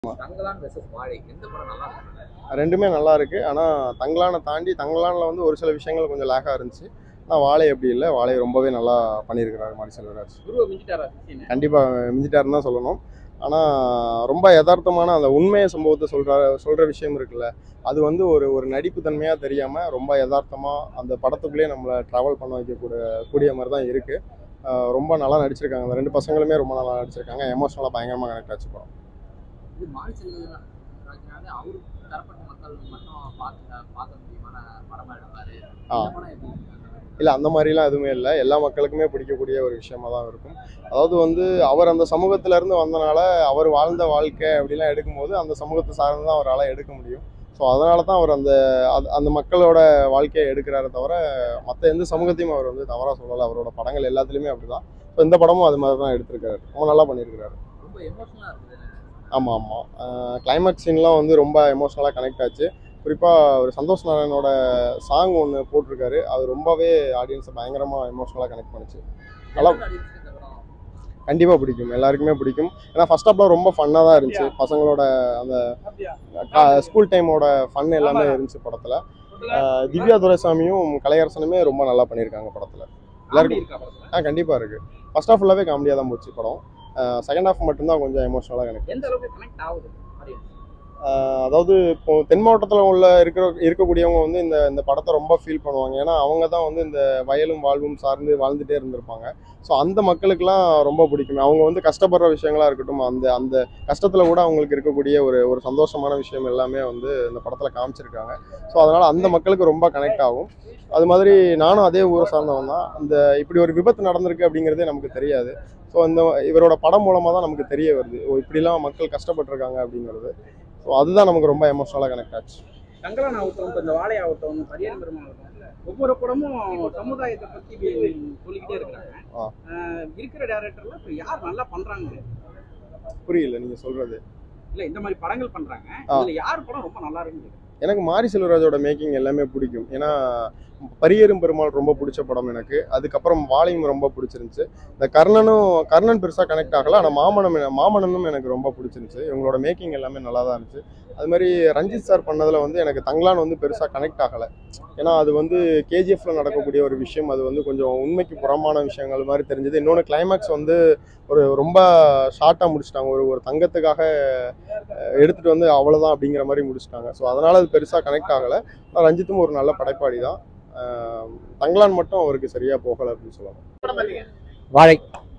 Thangalaan versus வாழை எந்த படம் நல்லா இருக்கு ரெண்டுமே நல்லா இருக்கு ஆனால் தங்கலானை தாண்டி தங்கலானில் வந்து ஒரு சில விஷயங்கள் கொஞ்சம் லேக்காக இருந்துச்சு ஆனால் வாழை அப்படி இல்லை வாழை ரொம்பவே நல்லா பண்ணியிருக்கிறாரு மாரி செல்வராஜ் குருவை மிஞ்சிட்டாரா சீனு கண்டிப்பாக மிஞ்சிட்டாருன்னு தான் சொல்லணும் ஆனால் ரொம்ப யதார்த்தமான அந்த உண்மையை சம்பவத்தை சொல்கிற சொல்கிற விஷயம் இருக்குல்ல அது வந்து ஒரு ஒரு நடிப்பு தன்மையாக தெரியாமல் ரொம்ப யதார்த்தமாக அந்த படத்துக்குள்ளேயே நம்மளை ட்ராவல் பண்ண வைக்கக்கூடிய கூடிய மாதிரி தான் இருக்குது ரொம்ப நல்லா நடிச்சிருக்காங்க அந்த ரெண்டு பசங்களுமே ரொம்ப நல்லா நடிச்சிருக்காங்க எமோஷனலாக பயங்கரமாக கனெக்ட் ஆச்சு படம் இது மாரி செல்வராஜனால அவரு தரப்பட்ட மக்கள் மட்டும் பார்த்து பார்க்க முடியுமான படமா எடுப்பாரு ஆ. இந்த படம் எப்படி இருக்கு? இல்லை அந்த மாதிரிலாம் எதுவுமே இல்லை எல்லா மக்களுக்குமே பிடிக்கக்கூடிய ஒரு விஷயமா தான் இருக்கும் அதாவது வந்து அவர் அந்த சமூகத்துல இருந்து வந்தனால அவர் வாழ்ந்த வாழ்க்கை அப்படிலாம் எடுக்கும்போது அந்த சமூகத்தை சார்ந்து தான் அவரால் எடுக்க முடியும் ஸோ அதனால தான் அவர் அந்த அது- அந்த மக்களோட வாழ்க்கையை எடுக்கிறாரே தவிர மற்ற எந்த சமூகத்தையும் அவர் வந்து தவறாக சொல்லலை அவரோட படங்கள் எல்லாத்துலேயுமே அப்படி தான் ஸோ இந்த படமும் அது மாதிரி தான் எடுத்திருக்காரு ரொம்ப நல்லா பண்ணியிருக்கிறாரு ரொம்ப எமோஷனலா இருக்குது ஆமாம் ஆமாம் கிளைமேக்ஸ் சீன்லாம் வந்து ரொம்ப எமோஷ்னலாக கனெக்ட் ஆச்சு குறிப்பாக ஒரு சந்தோஷ் நாராயணோட சாங் ஒன்று போட்டிருக்காரு அது ரொம்பவே ஆடியன்ஸை பயங்கரமாக எமோஷ்னலாக கனெக்ட் பண்ணுச்சு நல்லா எந்த audience க்கு இந்த படம் கண்டிப்பாக பிடிக்கும் எல்லாருக்குமே பிடிக்கும் ஏன்னா ஃபர்ஸ்ட் ஹாப்லாம் ரொம்ப ஃபன்னாக தான் இருந்துச்சு பசங்களோட அந்த ஸ்கூல் டைமோட ஃபன் எல்லாமே இருந்துச்சு படத்தில் திவ்யா துரைசாமியும் கலையரசனுமே ரொம்ப நல்லா பண்ணியிருக்காங்க படத்தில் காமெடி எல்லாருக்கும் இருக்கா படத்துல ஆ கண்டிப்பாக இருக்குது ஃபர்ஸ்ட் ஹாஃப் ஃபுல்லாகவே காமெடியாக தான் போச்சு படம் செகண்ட் ஹாஃப் மட்டும்தான் கொஞ்சம் எமோஷ்னலாக கனெக்ட் எந்த அளவுக்கு கனெக்ட் ஆகுது audience? ஆஹ் அதாவது இப்போ தென் மாவட்டத்தில் உள்ள இருக்கிற இருக்கக்கூடியவங்க வந்து இந்த இந்த படத்தை ரொம்ப ஃபீல் பண்ணுவாங்க ஏன்னா அவங்க தான் வந்து இந்த வயலும் வாழ்வும் சார்ந்து வாழ்ந்துட்டே இருந்திருப்பாங்க ஸோ அந்த மக்களுக்கெல்லாம் ரொம்ப பிடிக்கும் அவங்க வந்து கஷ்டப்படுற விஷயங்களா இருக்கட்டும் அந்த அந்த கஷ்டத்தில் கூட அவங்களுக்கு இருக்கக்கூடிய ஒரு ஒரு சந்தோஷமான விஷயம் எல்லாமே வந்து இந்த படத்தில் காமிச்சிருக்காங்க ஸோ அதனால் அந்த மக்களுக்கு ரொம்ப கனெக்ட் ஆகும் அது மாதிரி நானும் அதே ஊரை சார்ந்தவன் தான் அந்த இப்படி ஒரு விபத்து நடந்திருக்கு அப்படிங்கிறதே நமக்கு தெரியாது ஸோ இந்த இவரோட படம் மூலமாக தான் நமக்கு தெரிய வருது ஓ இப்படிலாம் மக்கள் கஷ்டப்பட்டிருக்காங்க அப்படிங்கிறது ஸோ அதுதான் நமக்கு ரொம்ப எமோஷனலாக கனெக்ட் ஆச்சு தங்கலான் ஆகட்டும் இப்போ இந்த வாழை ஆகட்டும் பரியன் பெருமாள் ஆகட்டும் ஒவ்வொரு படமும் சமுதாயத்தை பத்தி சொல்லிக்கிட்டே இருக்கிறாங்க ஆ. ஆஹ் இருக்கிற டேரக்டர்ல இப்போ யார் நல்லா பண்றாங்க புரியல நீங்கள் சொல்கிறது இல்ல இந்த மாதிரி படங்கள் பண்றாங்க ஆ. இதுல யார் படம் ரொம்ப நல்லா இருக்குன்னு எனக்கு மாரி செல்வராஜோட மேக்கிங் எல்லாமே பிடிக்கும் ஏன்னா பரியேறும் பெருமாள் ரொம்ப பிடிச்ச படம் எனக்கு அதுக்கப்புறம் வாழையும் ரொம்ப பிடிச்சிருந்துச்சு இந்த கர்ணனும் கர்ணன் பெருசாக கனெக்ட் ஆகல ஆனால் மாமனம் என- மாமனனும் எனக்கு ரொம்ப பிடிச்சிருந்துச்சு இவங்களோட மேக்கிங் எல்லாமே நல்லா தான் இருந்துச்சு அது மாதிரி ரஞ்சித் சார் பண்ணதில் வந்து எனக்கு தங்கலான் வந்து பெருசாக கனெக்ட் ஆகலை ஏன்னா அது வந்து கேஜிஎஃப்ல நடக்கக்கூடிய ஒரு விஷயம் அது வந்து கொஞ்சம் உண்மைக்கு புறமான விஷயங்கள் மாதிரி தெரிஞ்சது இன்னொன்று கிளைமேக்ஸ் வந்து ஒரு ரொம்ப ஷார்ட்டாக முடிச்சிட்டாங்க ஒரு ஒரு தங்கத்துக்காக அஹ், எடுத்துட்டு வந்து அவ்வளோதான் அப்படிங்கிற மாதிரி முடிச்சிட்டாங்க ஸோ அதனால அது பெருசாக கனெக்ட் ஆகலை ஆனால் ரஞ்சித்தும் ஒரு நல்ல படைப்பாளி தான் அஹ், தங்கலான் மட்டும் அவருக்கு சரியாக போகலை அப்படின்னு சொல்லலாம் வாழை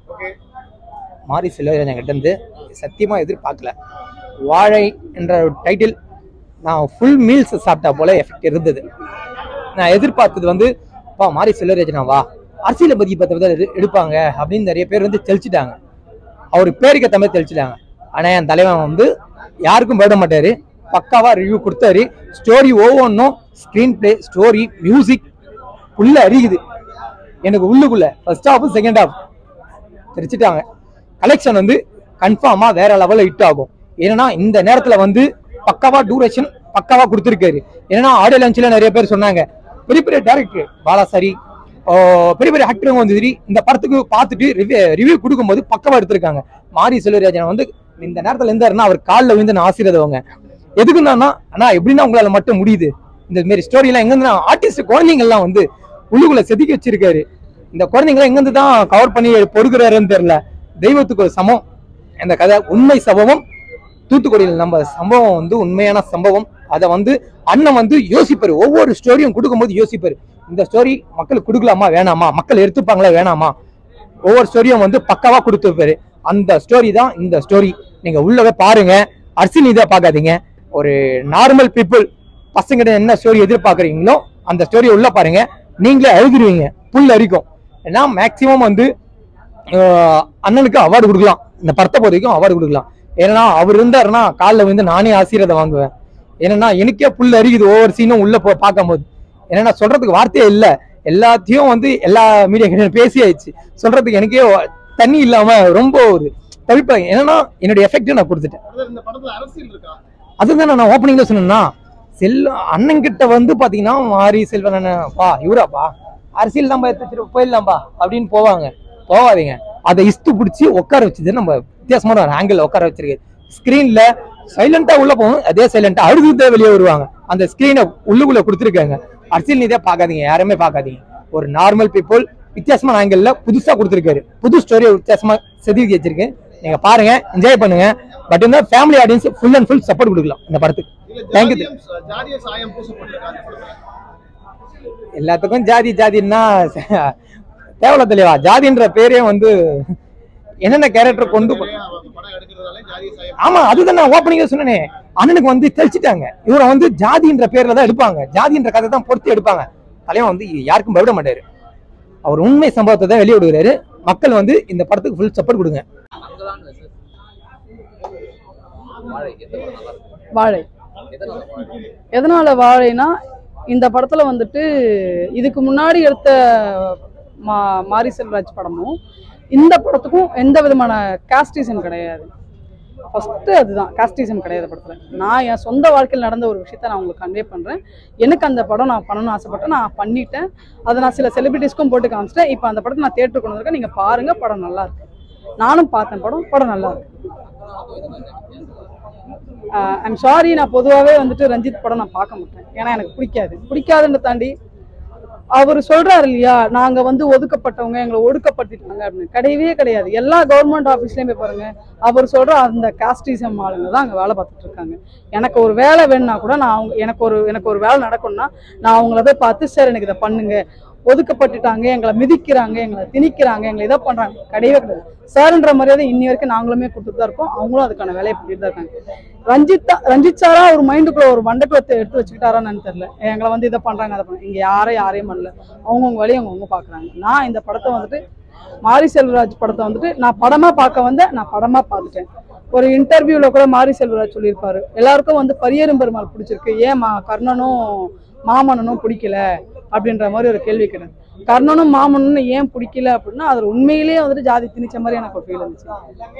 மாரி செல்வராஜன் கிட்ட இருந்து சத்தியமா எதிர்பார்க்கல வாழை என்ற டைட்டில் நான் ஃபுல் மீல்ஸ் சாப்பிட்டா போல எஃபெக்ட் இருந்தது நான் எதிர்பார்த்தது வந்து பா மாரி செல்வராஜனா வா அரசியலை பத்தி பத்தி பத்தி எடுப்பாங்க அப்படின்னு நிறைய பேர் வந்து தெளிச்சிட்டாங்க அவர் பேருக்கு ஏற்ற மாதிரி தெளிச்சிட்டாங்க ஆனா என் தலைவன் வந்து யாருக்கும் போயிட மாட்டாரு பக்காவா ரிவ்யூ கொடுத்தாரு ஸ்டோரி ஒவ்வொன்றும் ஸ்க்ரீன் பிளே ஸ்டோரி மியூசிக் உள்ள அரிக்குது எனக்கு உள்ளுக்குள்ள ஃபர்ஸ்ட் ஹாஃப் செகண்ட் ஹாஃப் தெரிச்சிட்டாங்க கலெக்ஷன் வந்து கன்ஃபார்மா வேற லெவல்ல ஹிட் ஆகும் ஏன்னா இந்த நேரத்துல வந்து பக்காவா டூரேஷன் பக்காவா கொடுத்துருக்காரு ஏன்னா ஆடியோ லான்ச்ல நிறைய பேர் சொன்னாங்க பெரிய பெரிய டேரக்டர் பாலாசரி ஓ, பெரிய பெரிய ஆக்டருங்க வந்து சரி இந்த படத்துக்கு பார்த்துட்டு ரிவ்யூ ரிவ்யூ கொடுக்கும்போது பக்கவா எடுத்திருக்காங்க மாரி செல்வராஜன் வந்து இந்த நேரத்துல இருந்தாருன்னா அவர் காலில் விழுந்து நான் ஆசீர்வாதவங்க எதுக்குன்னா அண்ணா எப்படின்னா உங்களால மட்டும் முடியுது இந்த மாதிரி ஸ்டோரி எல்லாம் எங்க இருந்து ஆர்டிஸ்ட் குழந்தைங்க எல்லாம் வந்து உள்ளுக்குள்ள செதுக்கி வச்சிருக்காரு இந்த குழந்தைங்களை எங்க இருந்து தான் கவர் பண்ணி பொறுக்கிறாருன்னு தெரியல தெய்வத்துக்கு ஒரு சமம் இந்த கதை உண்மை சம்பவம் தூத்துக்குடியில் நம்ம சம்பவம் வந்து உண்மையான சம்பவம் அதை வந்து அண்ணன் வந்து யோசிப்பாரு ஒவ்வொரு ஸ்டோரியும் கொடுக்கும்போது யோசிப்பாரு இந்த ஸ்டோரி மக்களுக்கு கொடுக்கலாமா வேணாமா மக்கள் எடுத்துப்பாங்களா வேணாமா ஒவ்வொரு ஸ்டோரியும் வந்து பக்காவா கொடுத்துருப்பாரு அந்த ஸ்டோரி தான் இந்த ஸ்டோரி நீங்க உள்ளவே பாருங்க அரசியல் இதை பார்க்காதீங்க ஒரு நார்மல் பீப்புள் பசங்கிட்ட என்ன ஸ்டோரி எதிர்பார்க்குறீங்களோ அந்த ஸ்டோரியை உள்ள பாருங்க நீங்களே அழுதுருவீங்க புல் அரிக்கும் ஏன்னா மேக்சிமம் வந்து ஆஹ் அண்ணனுக்கு அவார்டு கொடுக்கலாம் இந்த படத்தை பொறுத்த வரைக்கும் அவார்டு கொடுக்கலாம் ஏன்னா அவர் இருந்தாருன்னா காலில் வந்து நானே ஆசீர்வாதம் வாங்குவேன் ஏன்னா எனக்கே புல் அரிக்குது ஒவ்வொரு சீனும் உள்ள போ பார்க்கும்போது ஏன்னா சொல்றதுக்கு வார்த்தையே இல்லை எல்லாத்தையும் வந்து எல்லா மீடியா பேசி ஆயிடுச்சு சொல்றதுக்கு எனக்கே தண்ணி இல்லாம ரொம்ப ஒரு தவிப்பேன் என்னன்னா என்னுடைய எஃபெக்ட் நான் கொடுத்துட்டேன் இந்த படத்தில் அரசியல் இருக்கா அதுதான் நான் ஓப்பனிங்ல சொன்னேன்னா செல்வ அண்ணன் கிட்ட வந்து பாத்தீங்கன்னா மாரி செல்வன் அண்ணன் பா இவராப்பா அரசியல் நம்ம எடுத்து போயிடலாம்பா அப்படின்னு போவாங்க போவாதீங்க அதை இஸ்து பிடிச்சி உட்கார வச்சது நம்ம வித்தியாசமான ஒரு ஆங்கிள் உட்கார வச்சிருக்கு ஸ்கிரீன்ல சைலண்டா உள்ள போகும் அதே சைலண்டா அழுதுட்டே வெளியே வருவாங்க அந்த ஸ்கிரீனை உள்ளுக்குள்ள கொடுத்துருக்காங்க அரசியல் நீதியா பார்க்காதீங்க யாருமே பார்க்காதீங்க ஒரு நார்மல் பீப்புள் வித்தியாசமான ஆங்கிள் புதுசா கொடுத்துருக்காரு புது ஸ்டோரியை வித்தியாசமா செதுக்கி வச்சிருக்கு நீங்க பாருங்க என்ஜாய் பண்ணுங்க பட் இந்த family audience full and full support கொடுக்கலாம் இந்த படத்துக்கு Thank you. ஜாதிய சாயம் பூசப்பட்டிருக்காங்க எல்லாத்துக்கும் ஜாதி ஜாதின்னா தேவல தெளிவா ஜாதின்ற பேரே வந்து என்னென்ன கேரக்டர் கொண்டு போ- படம் எடுக்கிறதால ஜாதிய சாயம் ஆமா அதுதான் நான் ஓப்பனிங்க சொன்னேனே அண்ணனுக்கு வந்து தெளிச்சிட்டாங்க இவரை வந்து ஜாதின்ற பேர்ல தான் எடுப்பாங்க ஜாதின்ற கதை தான் பொறுத்து எடுப்பாங்க தலைவன் வந்து யாருக்கும் பயப்பட மாட்டாரு அவர் உண்மை சம்பவத்தை தான் வெளியே விடுவாரு மக்கள் வந்து இந்த படத்துக்கு ஃபுல் சப்போர்ட் கொடுங்க அங்கதான் versus வாழை எந்த படம் நல்லா இருக்கும் வாழை எதனால வாழை எதனால வாழைனா இந்த படத்துல வந்துட்டு இதுக்கு முன்னாடி எடுத்த மா மாரி செல்வராஜ் படமும் இந்த படத்துக்கும் எந்த விதமான காஸ்டிசம் கிடையாது ஃபஸ்ட்டு அதுதான் காஸ்டிசம் கிடையாது படத்தில் நான் என் சொந்த வாழ்க்கையில் நடந்த ஒரு விஷயத்த நான் உங்களுக்கு கன்வே பண்ணுறேன் எனக்கு அந்த படம் நான் பண்ணணும்னு ஆசைப்பட்டேன் நான் பண்ணிட்டேன் அதை நான் சில செலிபிரிட்டிஸ்க்கும் போட்டு காமிச்சிட்டேன் இப்போ அந்த படத்தை நான் தேட்டருக்கு கொண்டு வந்திருக்கேன் நீங்கள் பாருங்கள் படம் நல்லா இருக்கு நானும் பார்த்தேன் படம் படம் நல்லா இருக்கு ஐம் சாரி நான் பொதுவாகவே வந்துட்டு ரஞ்சித் படம் நான் பார்க்க மாட்டேன் ஏன்னா எனக்கு பிடிக்காது பிடிக்காதுன்னு தாண்டி அவர் சொல்றாரு இல்லையா நாங்க வந்து ஒதுக்கப்பட்டவங்க எங்களை ஒடுக்கப்படுத்திட்டாங்க அப்படின்னு கிடையவே கிடையாது எல்லா கவர்மெண்ட் ஆஃபீஸ்லயும் போய் பாருங்க அவர் சொல்ற அந்த காஸ்டிசம் ஆளுங்க தான் அங்க வேலை பார்த்துட்டு இருக்காங்க எனக்கு ஒரு வேலை வேணும்னா கூட நான் அவங்க எனக்கு ஒரு எனக்கு ஒரு வேலை நடக்கணும்னா நான் அவங்கள போய் பார்த்து சார் எனக்கு இதை பண்ணுங்க ஒதுக்கப்பட்டுட்டாங்க எங்களை மிதிக்கிறாங்க எங்களை திணிக்கிறாங்க எங்களை இதை பண்றாங்க கிடையவே கிடையாது சார்ன்ற மரியாதை இன்னி வரைக்கும் நாங்களுமே கொடுத்துட்டு தான் இருக்கோம் அவங்களும் அதுக்கான வேலையை பண்ணிட்டு தான் இருக்காங்க ரஞ்சித் தான் ரஞ்சித் சாரா ஒரு மைண்டுக்குள்ள ஒரு மண்டக்குளத்தை எடுத்து வச்சுக்கிட்டாரான்னு தெரியல எங்களை வந்து இதை பண்றாங்க அதை பண்ண இங்க யாரும் யாரையும் பண்ணல அவங்கவுங்க வேலையை அவங்கவுங்க பாக்குறாங்க நான் இந்த படத்தை வந்துட்டு மாரி செல்வராஜ் படத்தை வந்துட்டு நான் படமா பார்க்க வந்தேன் நான் படமா பார்த்துட்டேன் ஒரு இன்டர்வியூல கூட மாரி செல்வராஜ் சொல்லியிருப்பாரு எல்லாருக்கும் வந்து பரியரும் பெருமாள் பிடிச்சிருக்கு ஏன் மா கர்ணனும் மாமன்னனும் பிடிக்கல அப்படின்ற மாதிரி ஒரு கேள்வி கேட்டேன் கர்ணனும் மாமன்னனும் ஏன் பிடிக்கல அப்படின்னா அது உண்மையிலேயே வந்துட்டு ஜாதி திணிச்ச மாதிரி எனக்கு ஒரு ஃபீல் இருந்துச்சு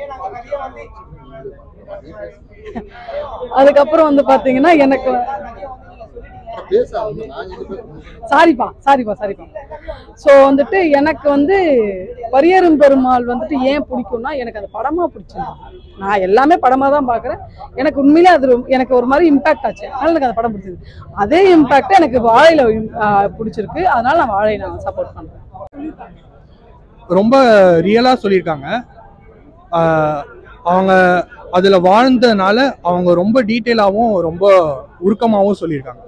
அதுக்கப்புறம் வந்து பாத்தீங்கன்னா எனக்கு சாரிப்பா சாரிப்பா சாரிப்பா ஸோ வந்துட்டு எனக்கு வந்து பரியரும் பெருமாள் வந்துட்டு ஏன் பிடிக்கும்னா எனக்கு அந்த படமா பிடிச்சிருக்கு நான் எல்லாமே படமா தான் பார்க்குறேன் எனக்கு உண்மையிலே அது ரொம்ப- எனக்கு ஒரு மாதிரி இம்பாக்ட் ஆச்சு அதனால எனக்கு அந்த படம் பிடிச்சது அதே இம்பாக்ட் எனக்கு வாழையில ஆஹ், பிடிச்சிருக்கு அதனால நான் வாழை நான் சப்போர்ட் பண்றேன் ரொம்ப ரியலாக சொல்லியிருக்காங்க ஆஹ் அவங்க அதில் வாழ்ந்ததுனால அவங்க ரொம்ப டீட்டெயிலாகவும் ரொம்ப உருக்கமாகவும் சொல்லியிருக்காங்க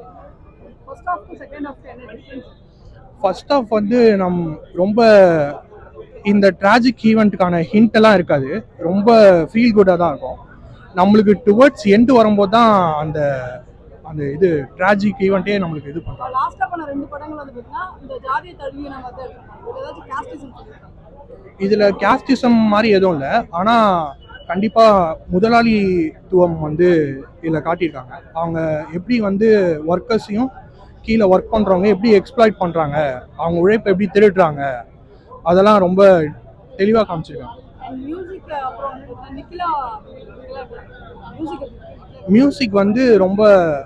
ஃபர்ஸ்ட் ஆஃப் வந்து நம் ரொம்ப இந்த ட்ராஜிக் ஈவெண்ட்டுக்கான ஹிண்ட் எல்லாம் இருக்காது ரொம்ப ஃபீல் குட்டாக தான் இருக்கும் நம்மளுக்கு டுவர்ட்ஸ் எண்டு வரும்போது தான் அந்த அந்த இது ட்ராஜிக் ஈவெண்ட்டே நம்மளுக்கு இது பண்ணுறாங்க லாஸ்டா பண்ண ரெண்டு படங்கள் வந்து பார்த்தீங்கன்னா இந்த ஜாதியை தழுவிய நம்ம தான் எடுத்துருக்காங்க ஏதாச்சும் காஸ்டிசம் இதில் கேஸ்டிசம் மாதிரி எதுவும் இல்லை ஆனால் கண்டிப்பாக முதலாளித்துவம் வந்து இதில் காட்டியிருக்காங்க அவங்க எப்படி வந்து ஒர்க்கர்ஸையும் கீழே ஒர்க் பண்ணுறவங்க எப்படி எக்ஸ்ப்ளாய்ட் பண்ணுறாங்க அவங்க உழைப்பை எப்படி திருடுறாங்க அதெல்லாம் ரொம்ப தெளிவாக காமிச்சிருக்காங்க மியூசிக் அப்புறம் வந்து நிக்கிலா மியூசிக் மியூசிக் வந்து ரொம்ப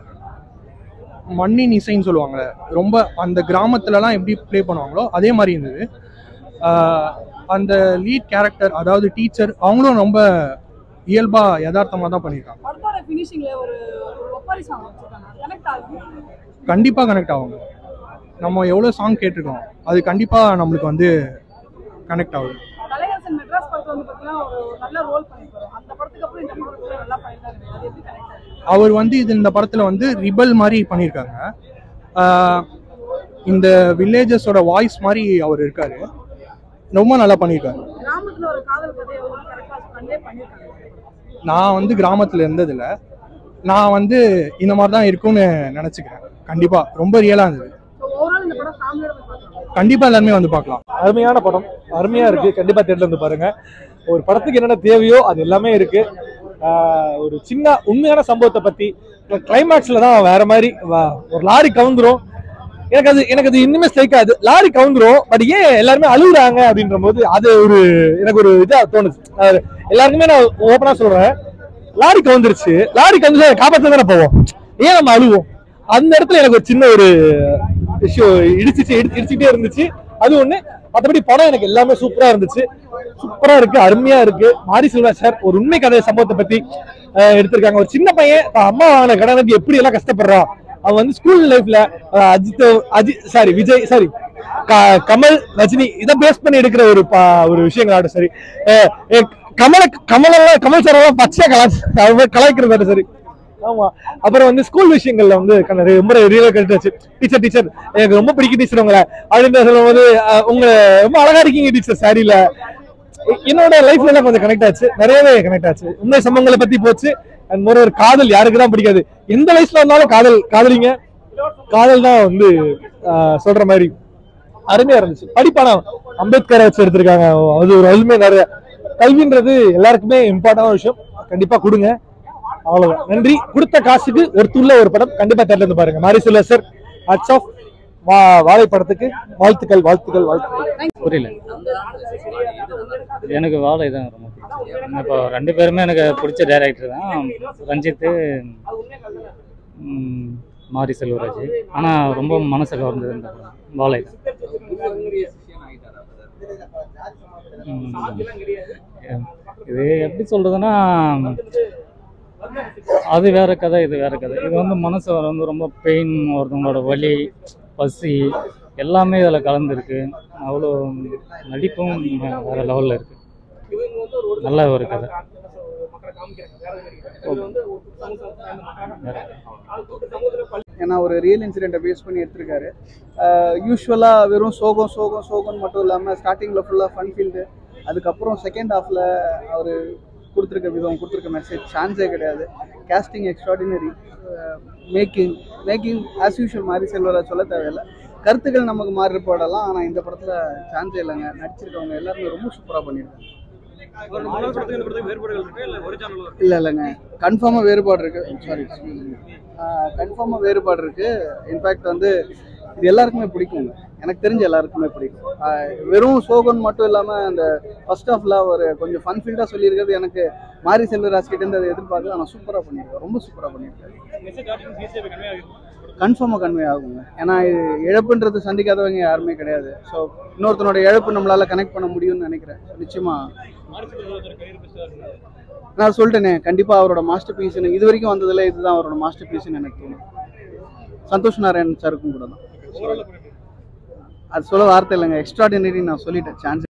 மண்ணின் இசைன்னு சொல்லுவாங்க ரொம்ப அந்த கிராமத்துலலாம் எப்படி ப்ளே பண்ணுவாங்களோ அதே மாதிரி இருந்தது ஆஹ் அந்த லீட் கேரக்டர் அதாவது டீச்சர் அவங்களும் ரொம்ப இயல்பா யதார்த்தமா தான் பண்ணியிருக்காங்க படத்தோட ஃபினிஷிங்ல ஒரு ஒரு ஒப்பாரி சாங் வச்சிருக்காங்க கனெக்ட் ஆகும் கண்டிப்பா கனெக்ட் ஆகுங்க நம்ம எவ்வளோ சாங் கேட்டிருக்கோம் அது கண்டிப்பா நம்மளுக்கு வந்து கனெக்ட் ஆகுது கலைஹாசன் மெட்ராஸ் படத்துல வந்து பார்த்தீங்கன்னா ஒரு ஒரு நல்ல ரோல் பண்ணிருக்காரு அந்த படத்துக்கு அப்புறம் இந்த படத்துல நல்லா பண்ணிருக்காரு அது எப்படி கனெக்ட் ஆகுது அவர் வந்து இது இந்த படத்துல வந்து ரிபல் மாதிரி பண்ணியிருக்காங்க ஆஹ் இந்த வில்லேஜஸோட வாய்ஸ் மாதிரி அவர் இருக்காரு ரொம்ப நல்லா பண்ணியிருக்காரு கிராமத்துல ஒரு காதல் கதையை வந்து கரெக்டா கன்வே பண்ணிருக்காங்க நான் வந்து கிராமத்துல இருந்ததில்ல நான் வந்து இந்த மாதிரி தான் இருக்கும்னு நினச்சிக்கிறேன் கண்டிப்பா ரொம்ப ரியலாக இருந்தது ஸோ ஓவரால் இந்த படம் ஃபேமிலியோட போய் பார்க்கலாம் கண்டிப்பா எல்லாருமே வந்து பார்க்கலாம் அருமையான படம் அருமையா இருக்கு கண்டிப்பா தேட்டர்ல வந்து பாருங்க ஒரு படத்துக்கு என்னென்ன தேவையோ அது எல்லாமே இருக்கு ஆஹ் ஒரு சின்ன உண்மையான சம்பவத்தை பத்தி கிளைமேக்ஸ்ல தான் வேற மாதிரி வ- ஒரு லாரி கவுந்துரும் எனக்கு அது எனக்கு அது இன்னுமே ஸ்ட்ரைக்காது லாரி கவுந்துரும் பட் ஏன் எல்லாருமே அழுகுறாங்க அப்படின்ற போது அது ஒரு எனக்கு ஒரு இதா தோணுச்சு அது எல்லாருக்குமே நான் ஓப்பனா சொல்றேன் லாரி கவுந்துருச்சு லாரி கவுந்து காப்பாற்ற தானே போவோம் ஏன் நம்ம அழுவோம் அந்த இடத்துல எனக்கு ஒரு சின்ன ஒரு விஷயம் இடிச்சிச்சு இடி- இடிச்சுட்டே இருந்துச்சு அது ஒண்ணு மற்றபடி படம் எனக்கு எல்லாமே சூப்பரா இருந்துச்சு சூப்பரா இருக்கு அருமையா இருக்கு மாரி செல்வா சார் ஒரு உண்மை கதை சம்பவத்தை பத்தி அஹ், எடுத்திருக்காங்க ஒரு சின்ன பையன் தான் அம்மா வாங்கின கடனுக்கு எப்படி எல்லாம் கஷ்டப்படுறான் அவன் வந்து ஸ்கூல் லைஃப்ல அஜித் அஜித் சாரி விஜய் சாரி கமல் ரஜினி இதை பேஸ் பண்ணி எடுக்கிற ஒரு பா- ஒரு விஷயங்களாட்டும் சரி அஹ், அஹ், கமல கமலெல்லாம் கமல் சார் எல்லாம் பச்சையா கலா கலாய்க்கிறது சரி ஆமா அப்புறம் வந்து ஸ்கூல் விஷயங்கள்ல வந்து க- நிறைய ரொம்ப ரியலா கட்டுச்சு டீச்சர் டீச்சர் எனக்கு ரொம்ப பிடிக்கும் டீச்சர் உங்களை அப்படின்னு சொல்லும் போது அஹ், உங்க ரொம்ப அழகா இருக்கீங்க டீச்சர் சாரியில என்னோட லைஃப்ல எல்லாம் கொஞ்சம் கனெக்ட் ஆச்சு நிறையவே கனெக்ட் ஆச்சு உண்மை சம்பவங்களை பத்தி போச்சு அண்ட் மோர் ஒரு காதல் யாருக்கு தான் பிடிக்காது எந்த வயசுல இருந்தாலும் காதல் காதலிங்க காதல் தான் வந்து ஆஹ், சொல்ற மாதிரி அருமையா இருந்துச்சு படிப்பானா அம்பேத்கரை வச்சு எடுத்திருக்காங்க அது ஒரு அருமை நிறைய கல்வின்றது எல்லாருக்குமே இம்பார்ட்டன்டான விஷயம் கண்டிப்பா கொடுங்க அவ்வளவுதான் நன்றி கொடுத்த காசுக்கு ஒரு துள்ள ஒரு படம் கண்டிப்பா தேர்ல இருந்து பாருங்க மாரி செல்வா சார் ஹட்ஸ் ஆஃப் வா வாழை படத்துக்கு வாழ்த்துக்கள் வாழ்த்துக்கள் வாழ்த்துக்கள் புரியல எனக்கு வாழை தான் ரொம்ப பிடிச்சது இப்போ ரெண்டு பேருமே எனக்கு பிடிச்ச டைரக்டர் தான் ரஞ்சித்து ம், மாரி செல்வராஜ் ஆனால் ரொம்ப மனசு கவர்ந்தது இந்த படம். வாழை தான் குருவனுடைய சிஷ்யன் ஆகிட்டாரா brother? ம். இது எப்படி சொல்றதுன்னா அது வேற கதை இது வேற கதை இது வந்து மனசு வந்து ரொம்ப பெயின் ஒருத்தவங்களோட வலி பசி எல்லாமே இதில் கலந்துருக்கு அவ்வளோ நடிப்பும் வேற லெவலில் இருக்கு நல்ல ஒரு கதை வேற ஏன்னா ஒரு ரியல் இன்சிடென்ட்டை பேஸ் பண்ணி எடுத்திருக்காரு யூஸ்வலாக வெறும் சோகம் சோகம் சோகம்னு மட்டும் இல்லாமல் ஸ்டார்டிங்கில் ஃபுல்லாக ஃபன் ஃபீல்டு அதுக்கப்புறம் செகண்ட் ஹாஃபில் அவர் கொடுத்துருக்க விதம் கொடுத்துருக்க மெசேஜ் சான்ஸே கிடையாது casting extraordinary making making as usual மாதிரி செல்வராஜ் சொல்ல தேவையில்லை கருத்துக்கள் நமக்கு மாறி போடலாம் ஆனால் இந்த படத்தில் சான்ஸே இல்லைங்க நடிச்சிருக்கவங்க எல்லாருமே ரொம்ப சூப்பராக பண்ணியிருக்காங்க இல்லை இல்லைங்க கன்ஃபார்மாக வேறுபாடு இருக்கு சாரி கன்ஃபார்மாக வேறுபாடு இருக்கு இன்ஃபேக்ட் வந்து இது எல்லாருக்குமே பிடிக்குங்க எனக்கு தெரிஞ்ச எல்லாருக்குமே பிடிக்கும் ஆஹ் வெறும் சோகன் மட்டும் இல்லாமல் அந்த ஃபர்ஸ்ட் ஹாஃப்ல ஒரு கொஞ்சம் ஃபன் ஃபீல்டாக சொல்லியிருக்கிறது எனக்கு மாரி செல்வராஜ் கிட்ட இருந்து அதை எதிர்பார்க்கல ஆனால் சூப்பராக பண்ணியிருக்காரு ரொம்ப சூப்பராக பண்ணியிருக்காரு கன்ஃபார்மாக கன்வே ஆகுங்க ஏன்னா இது இழப்புன்றது சந்திக்காதவங்க யாருமே கிடையாது ஸோ இன்னொருத்தனோட இழப்பு நம்மளால கனெக்ட் பண்ண முடியும்னு நினைக்கிறேன் நிச்சயமா நான் சொல்லிட்டேனே கண்டிப்பாக அவரோட மாஸ்டர் பீஸ்னு இது வரைக்கும் வந்ததுல இதுதான் அவரோட மாஸ்டர் பீஸ்னு எனக்கு தோணும் சந்தோஷ் நாராயண் சாருக்கும் கூட தான் அது சொல்ல வார்த்தை இல்லைங்க எக்ஸ்ட்ராடினரி நான் சொல்லிட்டேன் சான்ஸ்